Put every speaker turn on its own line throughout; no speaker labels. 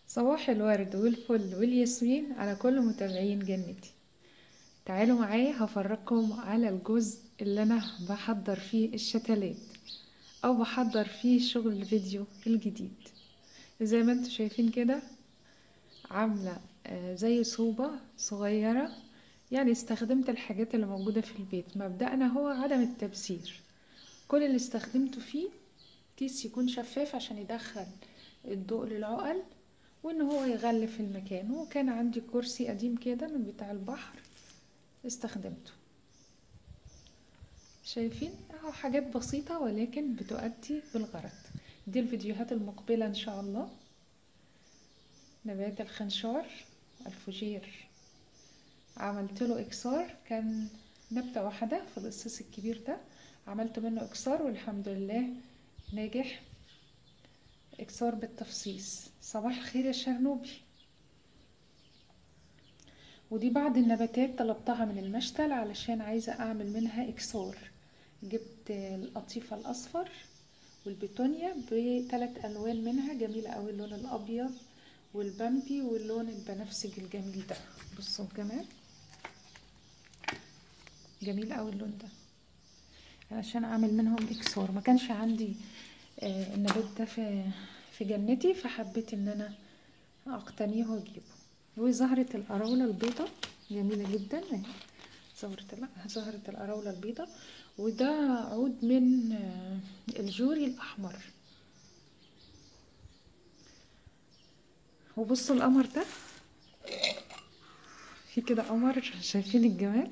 صباح الورد والفل والياسمين على كل متابعين جنتي تعالوا معايا هفرجكم على الجزء اللي انا بحضر فيه الشتلات او بحضر فيه شغل الفيديو الجديد زي ما انتم شايفين كده عاملة آه، زي صوبة صغيرة يعني استخدمت الحاجات اللي موجودة في البيت مبدأنا هو عدم التبذير كل اللي استخدمته فيه كيس يكون شفاف عشان يدخل الضوء للعقل وان هو يغلف المكان وكان عندي كرسي قديم كده من بتاع البحر استخدمته شايفين اهو حاجات بسيطة ولكن بتؤدي بالغرض دي الفيديوهات المقبلة ان شاء الله نبات الخنشار الفجير عملت له اكسار كان نبتة واحدة في القصيص الكبير ده عملت منه اكسار والحمد لله ناجح اكسار بالتفصيص صباح الخير يا شرنوبي ودي بعض النباتات طلبتها من المشتل علشان عايزة اعمل منها اكسار جبت القطيفة الاصفر والبيتونيا بثلاث الوان منها جميلة اوي اللون الابيض والبامبي واللون البنفسجي الجميل ده بصوا كمان جميل اوي اللون ده علشان اعمل منهم اكسار ما كانش عندي آه النبات ده في في جنتي فحبيت ان انا اقتنيه واجيبه وزهرة القراولة البيضة جميلة جدا زهرة زهرة القراولة البيضة وده عود من آه الجوري الاحمر وبصوا القمر ده في كده قمر شايفين الجمال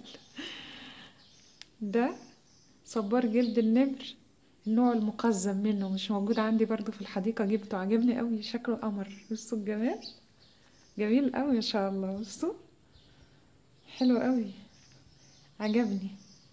ده صبار جلد النمر النوع المقزم منه مش موجود عندي برضو في الحديقة جبته عجبني قوي شكله قمر بصوا الجمال جميل قوي ما شاء الله بصوا حلو قوي عجبني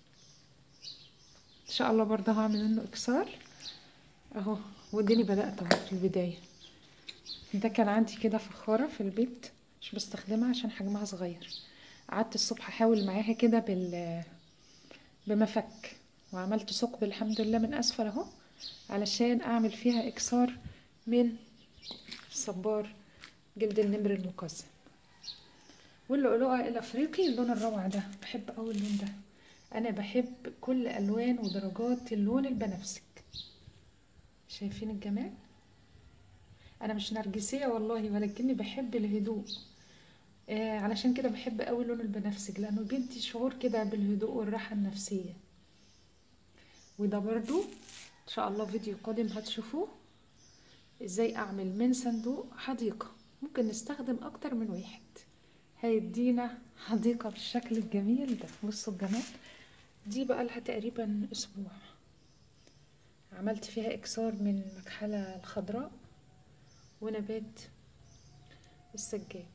ان شاء الله برضه هعمل منه اكسار اهو وديني بدأت اهو في البداية ده كان عندي كده فخارة في البيت مش بستخدمها عشان حجمها صغير قعدت الصبح احاول معاها كده بال بمفك وعملت ثقب الحمد لله من اسفل اهو علشان اعمل فيها اكسار من صبار جلد النمر المقزم واللؤلؤة الافريقي اللون الروعة ده بحب اوي اللون ده انا بحب كل الوان ودرجات اللون البنفسج شايفين الجمال انا مش نرجسية والله ولكني بحب الهدوء آه علشان كده بحب قوي لون البنفسج لانه بيدي شعور كده بالهدوء والراحة النفسية وده برضو ان شاء الله فيديو قادم هتشوفوه ازاي اعمل من صندوق حديقة ممكن نستخدم اكتر من واحد هيدينا حديقة بالشكل الجميل ده بصوا الجمال دي بقى لها تقريبا اسبوع عملت فيها اكسار من المكحلة الخضراء ونبات السجاد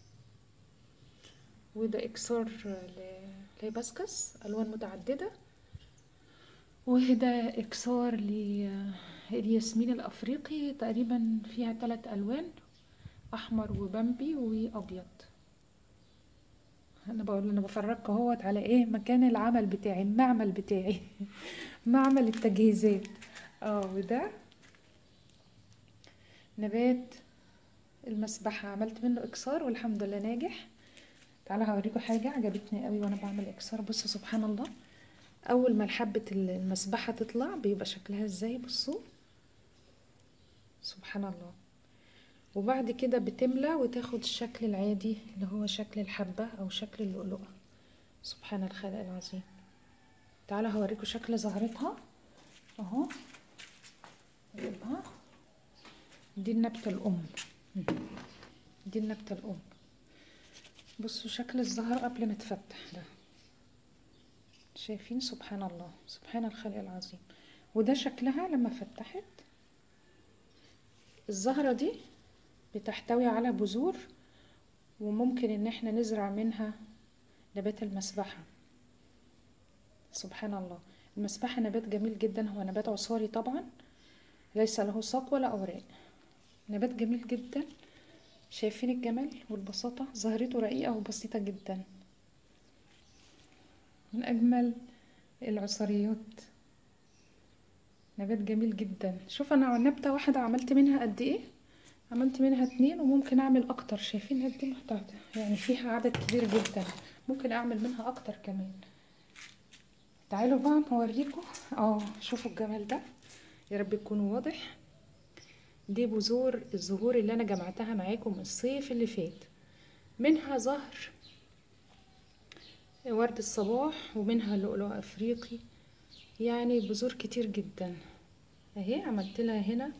وده اكسار لهيبسكس الوان متعدده وده اكسار للياسمين الافريقي تقريبا فيها ثلاث الوان احمر وبامبي وابيض انا بقول انا بفرجكم اهوت على ايه مكان العمل بتاعي المعمل بتاعي معمل التجهيزات اه وده نبات المسبحة عملت منه اكسار والحمد لله ناجح تعالوا هوريكم حاجة عجبتني قوي وانا بعمل اكسار بصوا سبحان الله اول ما حبة المسبحة تطلع بيبقى شكلها ازاي بصوا سبحان الله وبعد كده بتملى وتاخد الشكل العادي اللي هو شكل الحبة او شكل اللؤلؤة سبحان الخالق العظيم تعالوا هوريكم شكل زهرتها اهو اجيبها دي النبتة الام دي النبتة الام بصوا شكل الزهر قبل ما تفتح ده شايفين سبحان الله سبحان الخالق العظيم وده شكلها لما فتحت الزهرة دي بتحتوي على بذور وممكن ان احنا نزرع منها نبات المسبحة سبحان الله المسبحة نبات جميل جدا هو نبات عصاري طبعا ليس له ساق ولا اوراق نبات جميل جدا شايفين الجمال والبساطة زهرته رقيقة وبسيطة جدا من أجمل العصريات نبات جميل جدا شوف أنا نبتة واحدة عملت منها قد إيه عملت منها اتنين وممكن اعمل اكتر شايفين قد ايه محتاجة يعني فيها عدد كبير جدا ممكن اعمل منها اكتر كمان تعالوا بقى اوريكم اه شوفوا الجمال ده يا رب يكون واضح دي بذور الزهور اللي انا جمعتها معاكم الصيف اللي فات منها زهر ورد الصباح ومنها لؤلؤ افريقي يعني بذور كتير جدا اهي عملت لها هنا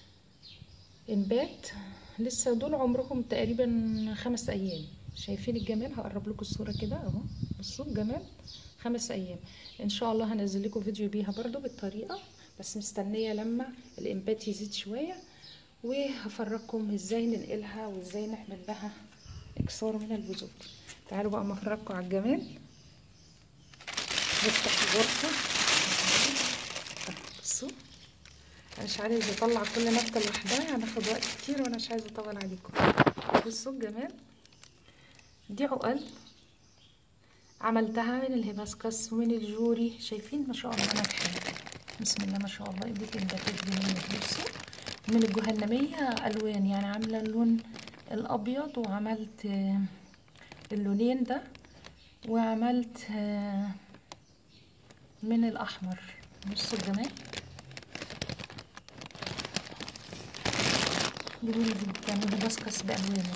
انبات لسه دول عمرهم تقريبا خمس ايام شايفين الجمال هقرب لكم الصوره كده اهو بصوا الجمال خمس ايام ان شاء الله هنزل لكم فيديو بيها برضو بالطريقه بس مستنيه لما الانبات يزيد شويه وهفرجكم ازاي ننقلها وازاي نعمل لها اكسار من البذور تعالوا بقى افرجكم على الجمال نفتح الغرفه بصوا انا مش عايزه اطلع كل نبته لوحدها هناخد وقت كتير وانا مش عايزه اطول عليكم بصوا الجمال دي عقل عملتها من الهيبسكس ومن الجوري شايفين ما شاء الله ناجحه بسم الله ما شاء الله اديت الباكيت دي بصوا من الجهنميه الوان يعني عامله اللون الابيض وعملت اللونين ده وعملت من الاحمر بصوا الجمال جميل جدا الهيبسكس بالوانه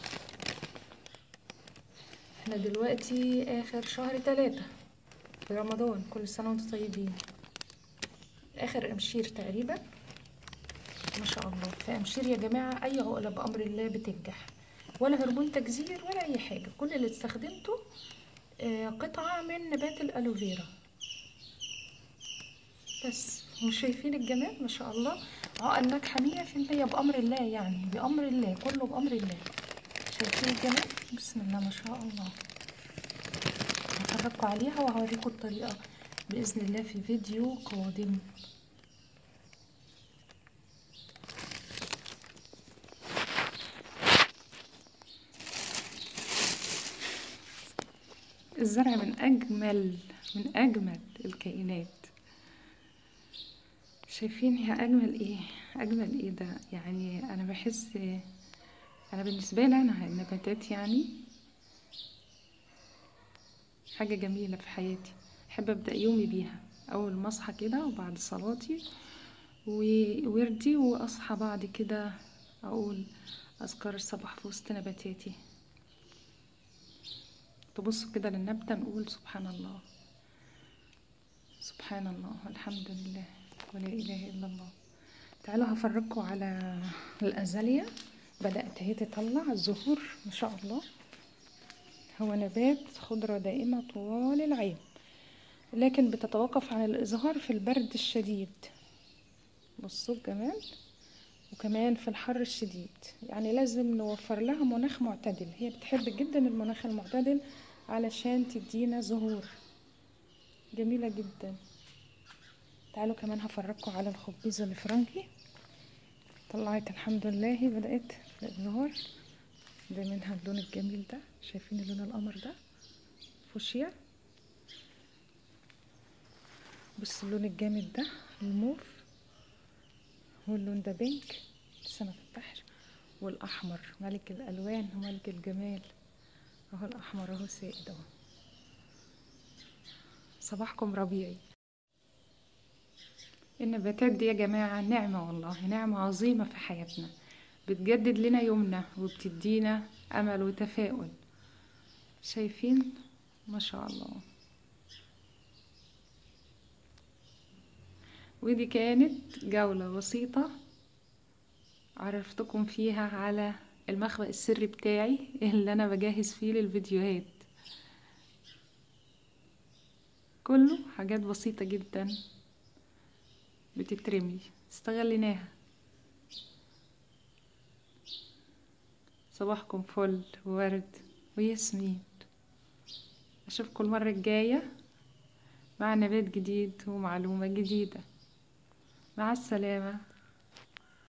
احنا دلوقتي اخر شهر تلاتة في رمضان كل سنة وانتم طيبين اخر امشير تقريبا ما شاء الله في امشير يا جماعة اي عقلة بامر الله بتنجح ولا هرمون تجزير ولا اي حاجة كل اللي استخدمته قطعة من نبات الالوفيرا بس وشايفين الجمال ما شاء الله عقل ناجحة مية في المية بأمر الله يعني بأمر الله كله بأمر الله شايفين الجمال بسم الله ما شاء الله هفرجكم عليها وهوريكم الطريقة بإذن الله في فيديو قادم الزرع من أجمل من أجمل الكائنات شايفين هي أجمل إيه أجمل إيه ده يعني أنا بحس انا بالنسبه لي انا النباتات يعني حاجه جميله في حياتي احب ابدا يومي بيها اول ما اصحى كده وبعد صلاتي ووردي واصحى بعد كده اقول اذكار الصباح في وسط نباتاتي تبصوا كده للنبته نقول سبحان الله سبحان الله والحمد لله ولا اله الا الله تعالوا هفرجكم على الازاليا بدأت هي تطلع الزهور ما شاء الله هو نبات خضرة دائمة طوال العام لكن بتتوقف عن الإزهار في البرد الشديد بصوا الجمال وكمان في الحر الشديد يعني لازم نوفر لها مناخ معتدل هي بتحب جدا المناخ المعتدل علشان تدينا زهور جميلة جدا تعالوا كمان هفرجكم على الخبيزة الفرنكي طلعت الحمد لله بدأت الزهور ده منها اللون الجميل ده شايفين لون القمر ده فوشيا بص اللون الجامد ده الموف واللون ده بينك لسه ما فتحش والاحمر ملك الالوان وملك الجمال اهو الاحمر اهو سائد اهو صباحكم ربيعي النباتات دي يا جماعة نعمة والله نعمة عظيمة في حياتنا بتجدد لنا يومنا وبتدينا أمل وتفاؤل شايفين ما شاء الله ودي كانت جولة بسيطة عرفتكم فيها على المخبأ السري بتاعي اللي أنا بجهز فيه للفيديوهات كله حاجات بسيطة جدا بتترمي استغليناها صباحكم فل وورد وياسمين اشوفكم المرة الجاية مع نبات جديد ومعلومة جديدة مع السلامة